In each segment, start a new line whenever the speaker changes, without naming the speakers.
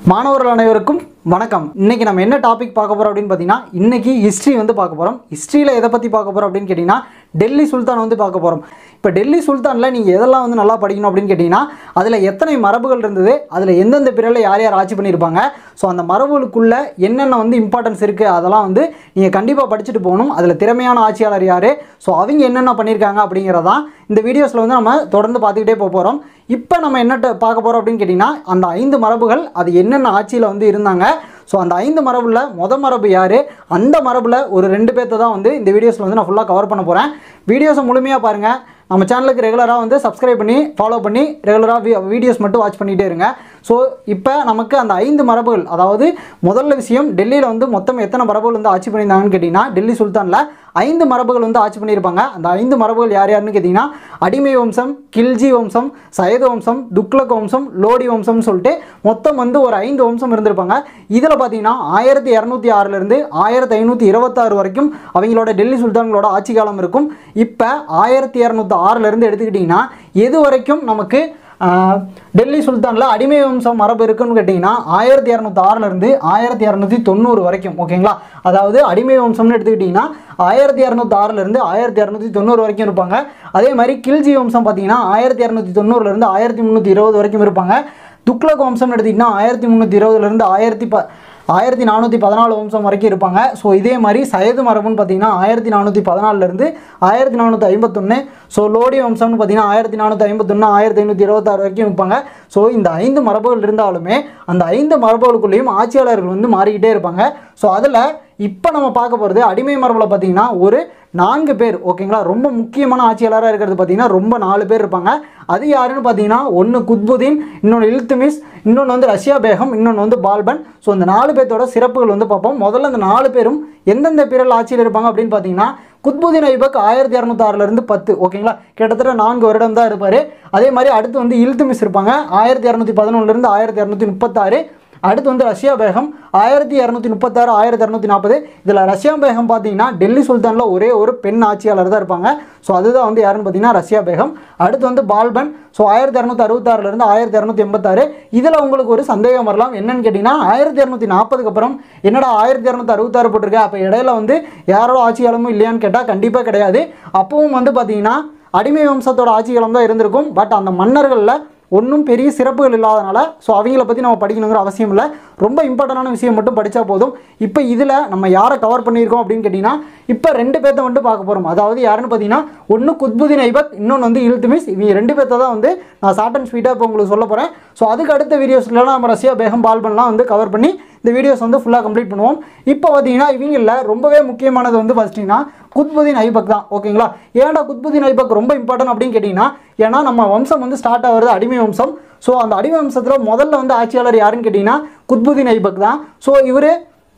மாணவர்கள் அனைவருக்கும் வணக்கம் இன்னைக்கு நம்ம என்ன டாபிக் பார்க்க போறோம் அப்படின்னு பார்த்தீங்கன்னா இன்னைக்கு ஹிஸ்ட்ரி வந்து பார்க்க போறோம் ஹிஸ்ட்ரியில் எதை பற்றி பார்க்க போறோம் அப்படின்னு கேட்டிங்கன்னா டெல்லி சுல்தான் வந்து பார்க்க போறோம் இப்போ டெல்லி சுல்தானில் நீங்கள் எதெல்லாம் வந்து நல்லா படிக்கணும் அப்படின்னு கேட்டிங்கன்னா அதில் எத்தனை மரபுகள் இருந்தது அதில் எந்தெந்த பீரியடில் யார் யார் ஆட்சி பண்ணியிருப்பாங்க ஸோ அந்த மரபுகளுக்குள்ள என்னென்ன வந்து இம்பார்ட்டன்ஸ் இருக்குது அதெல்லாம் வந்து நீங்கள் கண்டிப்பாக படிச்சுட்டு போகணும் அதில் திறமையான ஆட்சியாளர் யார் ஸோ அவங்க என்னென்ன பண்ணியிருக்காங்க அப்படிங்கிறதான் இந்த வீடியோஸில் வந்து நம்ம தொடர்ந்து பார்த்துக்கிட்டே போக போகிறோம் இப்போ நம்ம என்ன ட- பார்க்க போகிறோம் அப்படின்னு கேட்டிங்கன்னா அந்த ஐந்து மரபுகள் அது என்னென்ன ஆட்சியில் வந்து இருந்தாங்க ஸோ அந்த ஐந்து மரபுல முத மரபு யார் அந்த மரபுல ஒரு ரெண்டு பேர்த்த தான் வந்து இந்த வீடியோஸில் வந்து நான் ஃபுல்லாக கவர் பண்ண போகிறேன் வீடியோஸை முழுமையாக பாருங்கள் நம்ம சேனலுக்கு ரெகுலராக வந்து சப்ஸ்கிரைப் பண்ணி ஃபாலோ பண்ணி ரெகுலராக வீடியோஸ் மட்டும் வாட்ச் பண்ணிகிட்டே இருங்க ஸோ இப்போ நமக்கு அந்த ஐந்து மரபுகள் அதாவது முதல்ல விஷயம் டெல்லியில் வந்து மொத்தம் எத்தனை மரபுகள் வந்து ஆட்சி பண்ணியிருந்தாங்கன்னு கேட்டிங்கன்னா டெல்லி சுல்தானில் ஐந்து மரபுகள் வந்து ஆட்சி பண்ணியிருப்பாங்க அந்த ஐந்து மரபுகள் யார் யாருன்னு கேட்டிங்கன்னா அடிமை வம்சம் கில்ஜி வம்சம் சயது வம்சம் துக்ளக் வம்சம் லோடி வம்சம்னு சொல்லிட்டு மொத்தம் வந்து ஒரு ஐந்து வம்சம் இருந்திருப்பாங்க இதில் பார்த்தீங்கன்னா ஆயிரத்தி இரநூத்தி ஆறுலேருந்து ஆயிரத்தி ஐநூற்றி இருபத்தாறு வரைக்கும் அவங்களோட டெல்லி சுல்தான்களோட ஆட்சி காலம் இருக்கும் இப்போ ஆயிரத்தி இரநூத்தி ஆறுலேருந்து எடுத்துக்கிட்டிங்கன்னா எது வரைக்கும் நமக்கு ஆஹ், டெல்லி சுல்தானில் அடிமை வம்சம் மரபு இருக்குன்னு கேட்டிங்கன்னா ஆயிரத்தி இரநூத்தி ஆறுலேருந்து ஆயிரத்தி இரநூத்தி தொண்ணூறு வரைக்கும் ஓகேங்களா அதாவது அடிமை வம்சம்னு எடுத்துக்கிட்டிங்கன்னா ஆயிரத்தி இரநூத்தி ஆறுலேருந்து ஆயிரத்தி இரநூத்தி தொண்ணூறு வரைக்கும் இருப்பாங்க அதே மாதிரி கில்ஜி வம்சம் பார்த்தீங்கன்னா ஆயிரத்தி இரநூத்தி தொண்ணூறுலேருந்து ஆயிரத்தி முந்நூற்றி இருபது வரைக்கும் இருப்பாங்க துக்ளக் வம்சம்னு எடுத்திங்கன்னா ஆயிரத்தி முந்நூற்றி இருபதுலேருந்து ஆயிரத்தி ப ஆயிரத்தி நானூற்றி பதினாலு வம்சம் வரைக்கும் இருப்பாங்க ஸோ இதே மாதிரி சயது மரபுன்னு பார்த்தீங்கன்னா ஆயிரத்தி நானூற்றி பதினாலிருந்து ஆயிரத்தி நானூற்றி ஐம்பத்தொன்று ஸோ லோடி வம்சம்னு பார்த்தீங்கன்னா ஆயிரத்தி நானூற்றி ஐம்பத்தொன்று ஆயிரத்தி ஐநூற்றி இருபத்தாறு வரைக்கும் இருப்பாங்க ஸோ இந்த ஐந்து மரபுகள் இருந்தாலுமே அந்த ஐந்து மரபுகளுக்குள்ளேயும் ஆட்சியாளர்கள் வந்து மாறிக்கிட்டே இருப்பாங்க ஸோ அதில் இப்போ நம்ம பார்க்க போகிறது அடிமை மரபில் பார்த்தீங்கன்னா ஒரு நான்கு பேர் ஓகேங்களா ரொம்ப முக்கியமான ஆட்சியாளராக இருக்கிறது பார்த்தீங்கன்னா ரொம்ப நாலு பேர் இருப்பாங்க அது யாருன்னு பார்த்தீங்கன்னா ஒன்று குத்புதீன் இன்னொன்று இல்துமிஸ் இன்னொன்று வந்து ரஷ்யா பேகம் இன்னொன்று வந்து பால்பன் ஸோ இந்த நாலு பேர்த்தோட சிறப்புகள் வந்து பார்ப்போம் முதல்ல இந்த நாலு பேரும் எந்தெந்த பீரியல் ஆட்சியில் இருப்பாங்க அப்படின்னு பார்த்தீங்கன்னா குத்புதீன் ஐபக் ஆயிரத்தி இரநூத்தாறுலேருந்து பத்து ஓகேங்களா கிட்டத்தட்ட நான்கு வருடம் தான் இருப்பார் அதே மாதிரி அடுத்து வந்து இல்துமிஸ் இருப்பாங்க ஆயிரத்தி இரநூத்தி பதினொன்றுலேருந்து ஆயிரத்தி இரநூத்தி முப்பத்தாறு அடுத்து வந்து ரஷ்யா பேகம் ஆயிரத்தி இரநூத்தி முப்பத்தாறு ஆயிரத்தி இரநூத்தி நாற்பது இதில் ரஷ்யா பேகம் பார்த்தீங்கன்னா டெல்லி சுல்தானில் ஒரே ஒரு பெண் ஆட்சியாளர் தான் இருப்பாங்க ஸோ அதுதான் வந்து யாருன்னு பார்த்தீங்கன்னா ரஷ்யா பேகம் அடுத்து வந்து பால்பன் ஸோ ஆயிரத்தி இரநூத்தி அறுபத்தாறுலேருந்து ஆயிரத்தி இரநூத்தி எண்பத்தாறு இதில் உங்களுக்கு ஒரு சந்தேகம் வரலாம் என்னன்னு கேட்டிங்கன்னா ஆயிரத்தி இரநூத்தி நாற்பதுக்கு அப்புறம் என்னடா ஆயிரத்தி இரநூத்தி அறுபத்தாறு போட்டிருக்கேன் அப்போ இடையில வந்து யாரோட ஆட்சி காலமும் இல்லையான்னு கேட்டால் கண்டிப்பாக கிடையாது அப்பவும் வந்து பார்த்தீங்கன்னா அடிமை வம்சத்தோட ஆட்சி காலம் தான் இருந்திருக்கும் பட் அந்த மன்னர்களில் ஒன்றும் பெரிய சிறப்புகள் இல்லாதனால ஸோ அவங்கள பற்றி நம்ம படிக்கணுங்கிற அவசியம் இல்லை ரொம்ப இம்பார்ட்டண்டான விஷயம் மட்டும் படித்தா போதும் இப்போ இதில் நம்ம யாரை கவர் பண்ணியிருக்கோம் அப்படின்னு கேட்டிங்கன்னா இப்போ ரெண்டு பேர்த்த மட்டும் பார்க்க போகிறோம் அதாவது யாருன்னு பார்த்தீங்கன்னா ஒன்று குத்புதீன் ஐபக் இன்னொன்று வந்து இல்துமிஸ் இவங்க ரெண்டு பேர்த்த தான் வந்து நான் ஷார்ட் அண்ட் ஸ்வீட்டாக இப்போ உங்களுக்கு சொல்ல போகிறேன் ஸோ அதுக்கு அடுத்த வீடியோஸ்லாம் நம்ம ரஷ்யா பேகம் பால்பன்லாம் வந்து கவர் பண்ணி இந்த வீடியோஸ் வந்து ஃபுல்லாக கம்ப்ளீட் பண்ணுவோம் இப்போ பார்த்தீங்கன்னா இவங்களில் ரொம்பவே முக்கியமானது வந்து ஃபஸ்ட்டிங்கன்னா குத்புதீன் ஐபக் தான் ஓகேங்களா ஏன்டா குத்புதீன் ஐபக் ரொம்ப இம்பார்ட்டன்ட் அப்படின்னு கேட்டிங்கன்னா ஏன்னா நம்ம வம்சம் வந்து ஸ்டார்ட் ஆகுறது அடிமை வம்சம் ஸோ அந்த அடிமை வம்சத்தில் முதல்ல வந்து ஆட்சியாளர் யாருன்னு கேட்டிங்கன்னா குத்புதீன் ஐபக் தான் ஸோ இவர்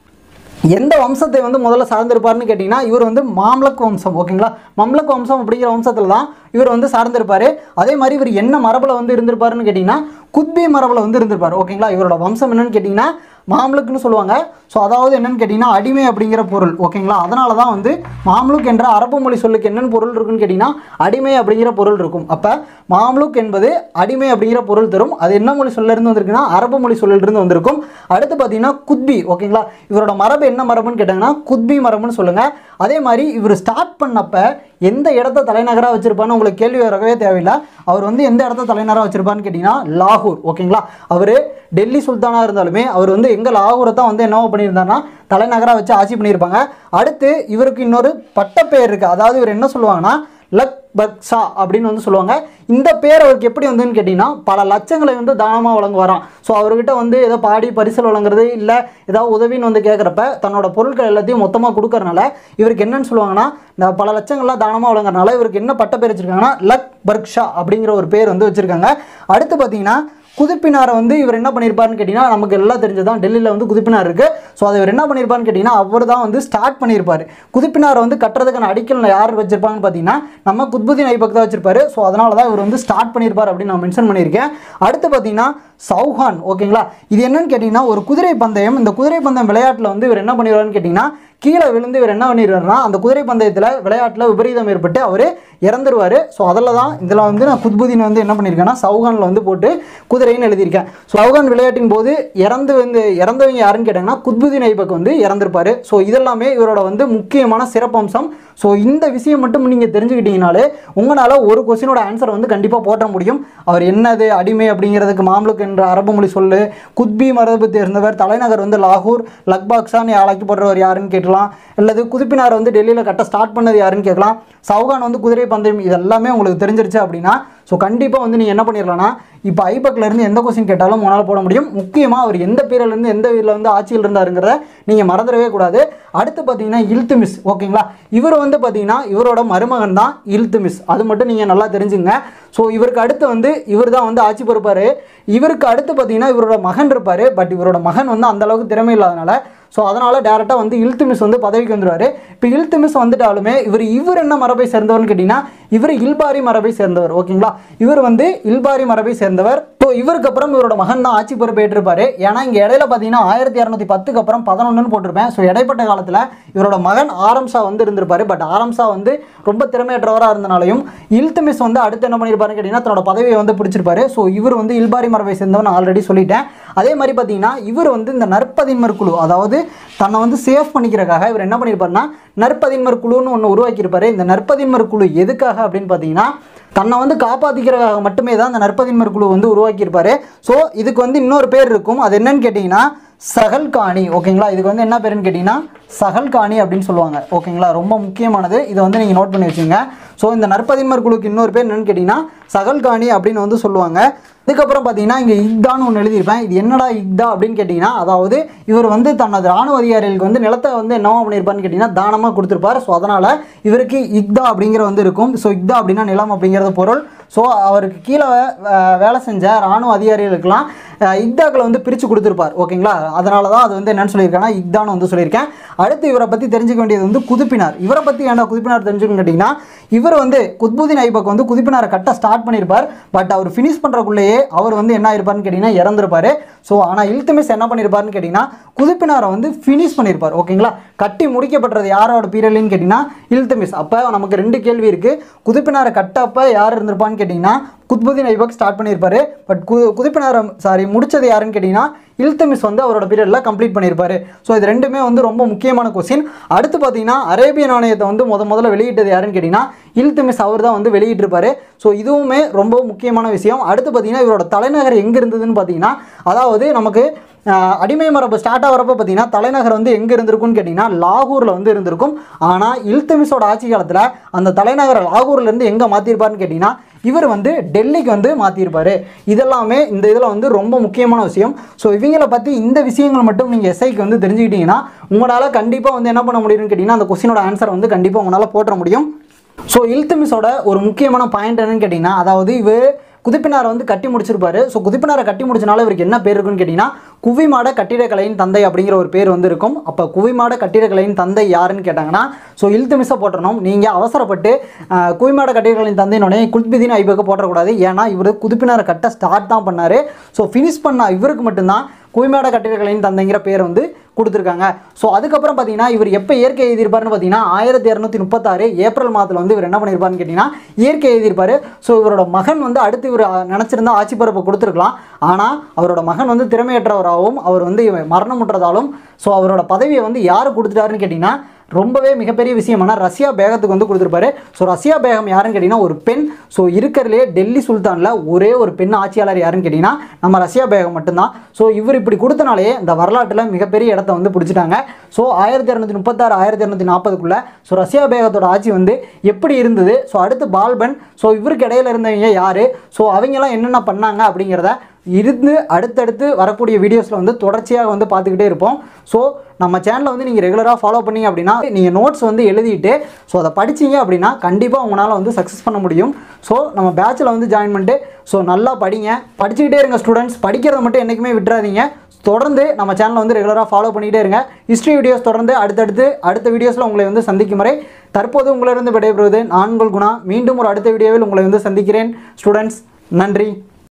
எந்த வம்சத்தை வந்து முதல்ல சார்ந்திருப்பார்னு கேட்டிங்கன்னா இவர் வந்து மாம்லக் வம்சம் ஓகேங்களா மம்லக் வம்சம் அப்படிங்கிற வம்சத்தில் தான் இவர் வந்து சார்ந்திருப்பார் அதே மாதிரி இவர் என்ன மரபில் வந்து இருந்திருப்பாருன்னு கேட்டிங்கன்னா குத்பி மரபில் வந்து இருந்திருப்பார் ஓகேங்களா இவரோட வம்சம் என்னன்னு கேட்டிங்கன்னா மாம்லுக்னு சொல்லுவாங்க ஸோ அதாவது என்னன்னு கேட்டிங்கன்னா அடிமை அப்படிங்கிற பொருள் ஓகேங்களா அதனால தான் வந்து மாம்லுக் என்ற அரபு மொழி சொல்லுக்கு என்னென்னு பொருள் இருக்குன்னு கேட்டிங்கன்னா அடிமை அப்படிங்கிற பொருள் இருக்கும் அப்போ மாம்லுக் என்பது அடிமை அப்படிங்கிற பொருள் தரும் அது என்ன மொழி சொல்லிருந்து வந்திருக்குன்னா அரபு மொழி சொல்லிலிருந்து வந்திருக்கும் அடுத்து பார்த்தீங்கன்னா குத்பி ஓகேங்களா இவரோட மரபு என்ன மரபுன்னு கேட்டாங்கன்னா குத்பி மரபுன்னு சொல்லுங்கள் அதே மாதிரி இவர் ஸ்டார்ட் பண்ணப்ப எந்த இடத்த தலைநகராக வச்சிருப்பான்னு உங்களுக்கு கேள்வி வரவே தேவையில்லை அவர் வந்து எந்த இடத்த தலைநகராக வச்சிருப்பான்னு கேட்டிங்கன்னா லாகூர் ஓகேங்களா அவர் டெல்லி சுல்தானாக இருந்தாலுமே அவர் வந்து எங்கே லாகூரை தான் வந்து என்னவோ பண்ணியிருந்தாருன்னா தலைநகராக வச்சு ஆட்சி பண்ணியிருப்பாங்க அடுத்து இவருக்கு இன்னொரு பட்டப்பெயர் இருக்குது அதாவது இவர் என்ன சொல்லுவாங்கன்னா லக் பக்ஷா அப்படின்னு வந்து சொல்லுவாங்க இந்த பேர் அவருக்கு எப்படி வந்துன்னு கேட்டிங்கன்னா பல லட்சங்களை வந்து தானமாக வழங்குவாராம் ஸோ அவர்கிட்ட வந்து ஏதோ பாடி பரிசல் வழங்குறது இல்லை ஏதாவது உதவின்னு வந்து கேட்குறப்ப தன்னோட பொருட்கள் எல்லாத்தையும் மொத்தமாக கொடுக்கறனால இவருக்கு என்னன்னு சொல்லுவாங்கன்னா இந்த பல லட்சங்கள்லாம் தானமாக வழங்குறனால இவருக்கு என்ன பட்ட பேர் வச்சுருக்காங்கன்னா லக் பர்க்ஷா அப்படிங்கிற ஒரு பேர் வந்து வச்சுருக்காங்க அடுத்து பார்த்தீங்கன்னா குதிப்பினாரை வந்து இவர் என்ன பண்ணியிருப்பாருன்னு கேட்டிங்கன்னா நமக்கு எல்லாம் தெரிஞ்சதான் டெல்லியில் வந்து குதிப்பினார் இருக்குது ஸோ அதை இவர் என்ன பண்ணியிருப்பாருன்னு கேட்டிங்கன்னா அவர் தான் வந்து ஸ்டார்ட் பண்ணியிருப்பார் குதிப்பினாரை வந்து கட்டுறதுக்கான அடிக்கல் யார் வச்சிருப்பாங்கன்னு பார்த்தீங்கன்னா நம்ம குத்புதீன் ஐபக் தான் வச்சிருப்பாரு ஸோ அதனால தான் இவர் வந்து ஸ்டார்ட் பண்ணியிருப்பார் அப்படின்னு நான் மென்ஷன் பண்ணியிருக்கேன் அடுத்து பார்த்தீங்கன்னா சௌஹான் ஓகேங்களா இது என்னன்னு கேட்டிங்கன்னா ஒரு குதிரை பந்தயம் இந்த குதிரை பந்தயம் விளையாட்டில் வந்து இவர் என்ன பண்ணிடுவாருன்னு கேட்டிங்கன்னா கீழே விழுந்து இவர் என்ன பண்ணிடுவாருன்னா அந்த குதிரை பந்தயத்தில் விளையாட்டில் விபரீதம் ஏற்பட்டு அவர் இறந்துருவார் ஸோ அதில் தான் இதில் வந்து நான் குத்புதீன் வந்து என்ன பண்ணியிருக்கேன்னா சௌகானில் வந்து போட்டு குதிரைன்னு எழுதியிருக்கேன் ஸோ சௌகான் விளையாட்டின் போது இறந்து வந்து இறந்தவங்க யாருன்னு கேட்டாங்கன்னா குத்புதீன் ஐபக் வந்து இறந்துருப்பார் ஸோ இதெல்லாமே இவரோட வந்து முக்கியமான சிறப்பம்சம் ஸோ இந்த விஷயம் மட்டும் நீங்கள் தெரிஞ்சுக்கிட்டீங்கனாலே உங்களால் ஒரு கொஸ்டினோட ஆன்சர் வந்து கண்டிப்பாக போட்ட முடியும் அவர் என்னது அடிமை அப்படிங்கிறதுக்கு மாம்லுக் என்ற அரபு மொழி சொல்லு குத்பி மரபு தேர்ந்தவர் தலைநகர் வந்து லாகூர் லக்பாக்ஸான்னு அழைக்கப்படுறவர் யாருன்னு கேட்கலாம் அல்லது குதுப்பினார் வந்து டெல்லியில் கட்ட ஸ்டார்ட் பண்ணது யாருன்னு கேட்கலாம் சவுகான் வந்து குதிரை பந்தயம் இதெல்லாமே உங்களுக்கு தெரிஞ்சிருச்சு அப்படின்னா ஸோ கண்டிப்பாக வந்து நீங்கள் என்ன பண்ணிடலாம்னா இப்போ ஐபக்ல இருந்து எந்த கொஸ்டின் கேட்டாலும் உங்களால் போட முடியும் முக்கியமாக அவர் எந்த periodல இருந்து எந்த இதில் வந்து ஆட்சியில் இருந்தாருங்கிறத நீங்கள் மறந்துடவே கூடாது அடுத்து பார்த்தீங்கன்னா இல்துமிஸ் ஓகேங்களா இவர் வந்து பார்த்தீங்கன்னா இவரோட மருமகன் தான் இல்துமிஸ் அது மட்டும் நீங்கள் நல்லா தெரிஞ்சுங்க ஸோ இவருக்கு அடுத்து வந்து இவர் தான் வந்து ஆட்சி பொறுப்பார் இவருக்கு அடுத்து பார்த்தீங்கன்னா இவரோட மகன் இருப்பார் பட் இவரோட மகன் வந்து அந்த அளவுக்கு திறமை இல்லாதனால ஸோ அதனால் டேரெக்டாக வந்து இல்துமிஸ் வந்து பதவிக்கு வந்துருவார் இப்போ இல்துமிஸ் வந்துட்டாலுமே இவர் இவர் என்ன மரபை சேர்ந்தவர்னு கேட்டிங்கன்னா இவர் இல்பாரி மரபை சேர்ந்தவர் ஓகேங்களா இவர் வந்து இல்பாரி மரபை சேர்ந்தவர் ஸோ இவருக்கு அப்புறம் இவரோட மகன் தான் ஆட்சி பொறுப்பேற்றிருப்பார் ஏன்னா இங்கே இடையில பார்த்தீங்கன்னா ஆயிரத்தி இரநூத்தி பத்துக்கு அப்புறம் பதினொன்றுன்னு போட்டிருப்பேன் ஸோ இடைப்பட்ட காலத்தில் இவரோட மகன் ஆரம்சா வந்து இருந்திருப்பாரு பட் ஆரம்சா வந்து ரொம்ப திறமையற்றவராக இருந்தனாலையும் இல்துமிஸ் வந்து அடுத்து என்ன பண்ணியிருப்பாருன்னு கேட்டிங்கன்னா தன்னோட பதவியை வந்து பிடிச்சிருப்பாரு ஸோ இவர் வந்து இல்பாரி மரபை சேர்ந்தவன் நான் ஆல்ரெடி சொல்லிட்டேன் அதே மாதிரி பார்த்தீங்கன்னா இவர் வந்து இந்த நற்பதின்மர் குழு அதாவது தன்னை வந்து சேஃப் பண்ணிக்கிறக்காக இவர் என்ன பண்ணியிருப்பாருன்னா நற்பதின்மர் குழுன்னு ஒன்று உருவாக்கியிருப்பாரு இந்த நற்பதின்மர் குழு எதுக்காக அப்படின்னு பார்த்தீங்கன்னா தன்னை வந்து காப்பாற்றிக்கிறதுக்காக மட்டுமே தான் இந்த நற்பதின்மர் குழு வந்து உருவாக்கியிருப்பாரு ஸோ இதுக்கு வந்து இன்னொரு பேர் இருக்கும் அது என்னன்னு கேட்டிங்கன்னா சகல்காணி ஓகேங்களா இதுக்கு வந்து என்ன பேருன்னு கேட்டிங்கன்னா சகல்காணி அப்படின்னு சொல்லுவாங்க ஓகேங்களா ரொம்ப முக்கியமானது இதை வந்து நீங்கள் நோட் பண்ணி வச்சுங்க ஸோ இந்த நற்பதின்மர் குழுக்கு இன்னொரு பேர் என்னன்னு கேட்டிங்கன்னா சகல்காணி அப்படின்னு வந்து சொல்லுவாங்க இதுக்கப்புறம் பார்த்தீங்கன்னா இங்கே இக்தான்னு ஒன்று எழுதியிருப்பேன் இது என்னடா இக்தா அப்படின்னு கேட்டிங்கன்னா அதாவது இவர் வந்து தனது ராணுவ அதிகாரிகளுக்கு வந்து நிலத்தை வந்து என்னவா பண்ணியிருப்பாருன்னு கேட்டிங்கன்னா தானமாக கொடுத்துருப்பார் ஸோ அதனால் இவருக்கு இக்தா அப்படிங்கிற வந்து இருக்கும் ஸோ இக்தா அப்படின்னா நிலம் அப்படிங்கிறது பொருள் ஸோ அவருக்கு கீழே அஹ், வேலை செஞ்ச ராணுவ அதிகாரிகளுக்கெல்லாம் அஹ், இக்தாக்களை வந்து பிரித்து கொடுத்துருப்பார் ஓகேங்களா அதனால தான் அது வந்து என்னன்னு சொல்லியிருக்கேன்னா இக்தான்னு வந்து சொல்லியிருக்கேன் அடுத்து இவரை பற்றி தெரிஞ்சுக்க வேண்டியது வந்து குதுப்பினார் இவரை பற்றி ஏன்டா குதுப்பினார் தெரிஞ்சுக்கணும்னு கேட்டிங்கன்னா இவர் வந்து குத்புதீன் ஐபக் வந்து குதிப்பினாரை கட்ட ஸ்டார்ட் பண்ணியிருப்பார் பட் அவர் ஃபினிஷ் பண்ணுறக்குள்ளேயே அவர் வந்து என்ன ஆயிருப்பாருன்னு கேட்டிங்கன்னா இறந்துருப்பாரு ஸோ ஆனால் இல்துமிஸ் என்ன பண்ணியிருப்பாருன்னு கேட்டிங்கன்னா குதிப்பினாரை வந்து ஃபினிஷ் பண்ணியிருப்பார் ஓகேங்களா கட்டி முடிக்கப்பட்டது யாரோட பீரியட்லன்னு கேட்டிங்கன்னா இல்துமிஸ் அப்போ நமக்கு ரெண்டு கேள்வி இருக்குது குதிப்பினாரை கட்டப்ப யார் இருந்திருப்பான்னு கேட்டிங்கன்னா குத்புதீன் ஐபக் ஸ்டார்ட் பண்ணியிருப்பாரு பட் கு குதிப்பினாரை சாரி முடிச்சது யாருன்னு கேட்டிங்கன்னா இல்துமிஸ் வந்து அவரோட பீரியடில் கம்ப்ளீட் பண்ணியிருப்பாரு ஸோ இது ரெண்டுமே வந்து ரொம்ப முக்கியமான கொஸ்டின் அடுத்து பார்த்தீங்கன்னா அரேபிய நாணயத்தை வந்து முத முதல்ல வெளியிட்டது யாருன்னு கேட்டிங்கன்னா இல்துமிஸ் அவர் தான் வந்து வெளியிட்டிருப்பாரு ஸோ இதுவுமே ரொம்ப முக்கியமான விஷயம் அடுத்து பார்த்தீங்கன்னா இவரோட தலைநகர் எங்கே இருந்ததுன்னு பார்த்தீங்கன்னா அதாவது நமக்கு ஆஹ், அடிமை மரபு ஸ்டார்ட் ஆகிறப்ப பார்த்தீங்கன்னா தலைநகர் வந்து எங்கே இருந்திருக்கும்னு கேட்டிங்கன்னா லாகூரில் வந்து இருந்திருக்கும் ஆனால் இல்துமிஸோட ஆட்சி காலத்தில் அந்த தலைநகரை லாகூர்லேருந்து எங்கே மாற்றிருப்பாருன்னு கேட்டிங்கன்னா இவர் வந்து டெல்லிக்கு வந்து மாற்றிருப்பார் இதெல்லாமே இந்த இதில் வந்து ரொம்ப முக்கியமான விஷயம் ஸோ இவங்கள பற்றி இந்த விஷயங்கள் மட்டும் நீங்கள் எஸ்ஐக்கு வந்து தெரிஞ்சுக்கிட்டீங்கன்னா உங்களால் கண்டிப்பாக வந்து என்ன பண்ண முடியும்னு கேட்டிங்கன்னா அந்த கொஸ்டினோட ஆன்சர் வந்து கண்டிப்பாக உங்களால் போட்டுற முடியும் ஸோ இல்துமிஸோட ஒரு முக்கியமான பாயிண்ட் என்னன்னு கேட்டிங்கன்னா அதாவது இவர் குதிப்பினாரை வந்து கட்டி முடிச்சிருப்பாரு ஸோ குதிப்பினாரை கட்டி முடிச்சனால இவருக்கு என்ன பேர் இருக்குன்னு கேட்டிங்கன்னா குவிமாட கட்டிடக்கலையின் தந்தை அப்படிங்கிற ஒரு பேர் வந்து இருக்கும் அப்போ குவிமாட கட்டிடக்கலையின் தந்தை யாருன்னு கேட்டாங்கன்னா ஸோ இல்துமிஸை போட்டுறணும் நீங்கள் அவசரப்பட்டு ஆஹ், குவிமாட கட்டிடக்கலையின் தந்தையினுடைய குல்பிதீன் ஐபக்கு போட்டக்கூடாது ஏன்னா இவர் குதிப்பினாரை கட்ட ஸ்டார்ட் தான் பண்ணார் ஸோ ஃபினிஷ் பண்ண இவருக்கு மட்டும்தான் குவிமாட கட்டிடக்கலையின் தந்தைங்கிற பேர் வந்து கொடுத்துருக்காங்க ஸோ அதுக்கப்புறம் பார்த்தீங்கன்னா இவர் எப்போ இயற்கை எழுதியிருப்பாருன்னு பார்த்தீங்கன்னா ஆயிரத்தி இரநூத்தி முப்பத்தாறு ஏப்ரல் மாதத்தில் வந்து இவர் என்ன பண்ணியிருப்பாருன்னு கேட்டிங்கன்னா இயற்கை எழுதியிருப்பாரு ஸோ இவரோட மகன் வந்து அடுத்து இவர் நினச்சிருந்தா ஆட்சி பொறுப்பை கொடுத்துருக்கலாம் ஆனால் அவரோட மகன் வந்து திறமையற்றவராகவும் அவர் வந்து மரணமுற்றதாலும் ஸோ அவரோட பதவியை வந்து யார் கொடுத்துட்டாருன்னு கேட்டிங்கன்னா ரொம்பவே மிகப்பெரிய விஷயமான ரஷ்யா பேகத்துக்கு வந்து கொடுத்துருப்பாரு ஸோ ரஷ்யா பேகம் யாருன்னு கேட்டிங்கன்னா ஒரு பெண் ஸோ இருக்கிறதுலே டெல்லி சுல்தானில் ஒரே ஒரு பெண் ஆட்சியாளர் யாருன்னு கேட்டிங்கன்னா நம்ம ரஷ்யா பேகம் மட்டும்தான் ஸோ இவர் இப்படி கொடுத்தனாலே இந்த வரலாற்றில் மிகப்பெரிய இடத்த வந்து பிடிச்சிட்டாங்க ஸோ ஆயிரத்தி இரநூத்தி முப்பத்தாறு ஆயிரத்தி இரநூத்தி நாற்பதுக்குள்ளே ஸோ ரஷ்யா பேகத்தோட ஆட்சி வந்து எப்படி இருந்தது ஸோ அடுத்து பால்பன் ஸோ இவருக்கு இடையில இருந்தவங்க யார் ஸோ அவங்கெல்லாம் என்னென்ன பண்ணாங்க அப்படிங்கிறத இருந்து அடுத்தடுத்து வரக்கூடிய வீடியோஸில் வந்து தொடர்ச்சியாக வந்து பார்த்துக்கிட்டே இருப்போம் ஸோ நம்ம சேனலை வந்து நீங்கள் ரெகுலராக ஃபாலோ பண்ணீங்க அப்படின்னா நீங்கள் நோட்ஸ் வந்து எழுதிட்டு ஸோ அதை படிச்சீங்க அப்படின்னா கண்டிப்பாக உங்களால் வந்து சக்ஸஸ் பண்ண முடியும் ஸோ நம்ம பேட்சில் வந்து ஜாயின் பண்ணிட்டு ஸோ நல்லா படிங்க படிச்சுக்கிட்டே இருங்க ஸ்டூடெண்ட்ஸ் படிக்கிறத மட்டும் என்றைக்குமே விட்டுறாதீங்க தொடர்ந்து நம்ம சேனலை வந்து ரெகுலராக ஃபாலோ பண்ணிகிட்டே இருங்க ஹிஸ்ட்ரி வீடியோஸ் தொடர்ந்து அடுத்தடுத்து அடுத்த வீடியோஸில் உங்களை வந்து சந்திக்கும் வரை தற்போது உங்களிடம் விடைபெறுவது நான் உங்கள் குணா மீண்டும் ஒரு அடுத்த வீடியோவில் உங்களை வந்து சந்திக்கிறேன் ஸ்டூடெண்ட்ஸ் நன்றி